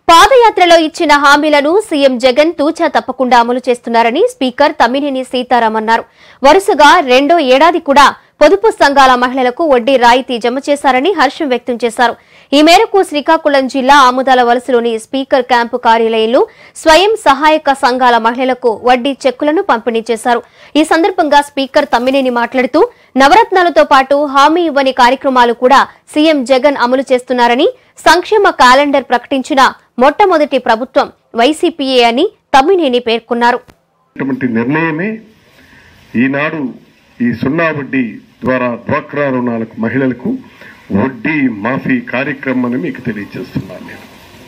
పాదయాత్రలో ఇచ్చిన హామీలను సీఎం జగన్ తూచా తప్పకుండా అమలు చేస్తున్నారని స్పీకర్ తమ్మినేని సీతారాం అన్నారు వరుసగా రెండో ఏడాది కూడా పొదుపు సంఘాల మహిళలకు వడ్డీ రాయితీ జమ చేశారని హర్షం వ్యక్తం చేశారు ఈ మేరకు శ్రీకాకుళం జిల్లా ఆముదాల వలసలోని స్పీకర్ క్యాంపు కార్యాలయంలో స్వయం సహాయక సంఘాల మహిళలకు వడ్డీ చెక్కులను పంపిణీ చేశారు ఈ సందర్భంగా స్పీకర్ తమ్మినేని మాట్లాడుతూ నవరత్నాలతో పాటు హామీ ఇవ్వని కార్యక్రమాలు కూడా సీఎం జగన్ అమలు చేస్తున్నారని సంక్షేమ క్యాలెండర్ ప్రకటించిన మొట్టమొదటి ప్రభుత్వం వైసీపీఏ అని తమ్మినేని పేర్కొన్నారు అటువంటి నిర్ణయమే ఈనాడు ఈ సున్నా వడ్డీ ద్వారా డ్వాక్రా రుణాలకు మహిళలకు వడ్డీ మాఫీ కార్యక్రమం అని మీకు తెలియజేస్తున్నాను నేను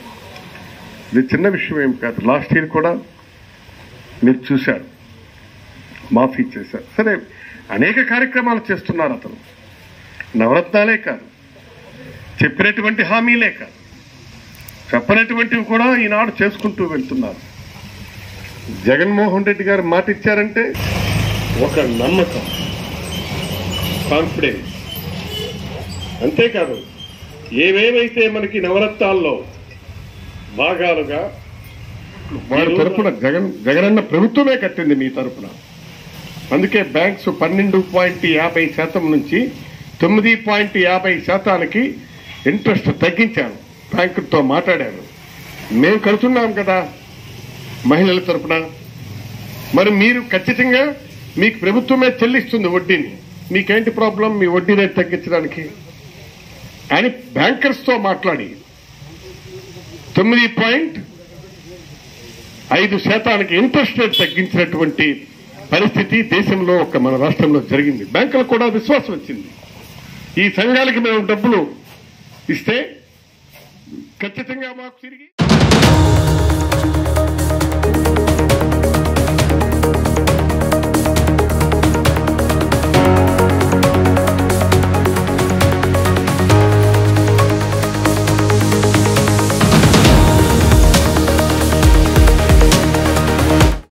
ఇది చిన్న విషయం ఏం కాదు లాస్ట్ ఇయర్ కూడా మీరు చూశారు మాఫీ చేశారు సరే అనేక కార్యక్రమాలు చేస్తున్నారు అతను నవరత్నాలే కాదు చెప్పినటువంటి హామీలే కాదు చెప్పనటువంటివి కూడా ఈనాడు చేసుకుంటూ వెళ్తున్నారు జగన్మోహన్ రెడ్డి గారు మాట ఇచ్చారంటే ఒక నమ్మకం కాన్ఫిడెన్స్ అంతేకాదు ఏవేవైతే మనకి నవరత్నాల్లో భాగాలుగా వారి తరపున జగన్ జగనన్న ప్రభుత్వమే కట్టింది మీ తరపున అందుకే బ్యాంక్స్ పన్నెండు పాయింట్ యాభై శాతం నుంచి తొమ్మిది పాయింట్ యాభై శాతానికి ఇంట్రెస్ట్ తగ్గించాను బ్యాంకుతో మాట్లాడాను మేము కడుతున్నాం కదా మహిళల తరపున మరి మీరు ఖచ్చితంగా మీకు ప్రభుత్వమే చెల్లిస్తుంది వడ్డీని మీకేంటి ప్రాబ్లం మీ వడ్డీ రేట్ తగ్గించడానికి అని బ్యాంకర్స్ తో మాట్లాడి తొమ్మిది పాయింట్ ఐదు శాతానికి ఇంట్రెస్ట్ రేట్ తగ్గించినటువంటి పరిస్థితి దేశంలో ఒక మన రాష్ట్రంలో జరిగింది బ్యాంకులకు కూడా విశ్వాసం వచ్చింది ఈ సంఘాలకి మేము డబ్బులు ఇస్తే ఖచ్చితంగా మాకు తిరిగి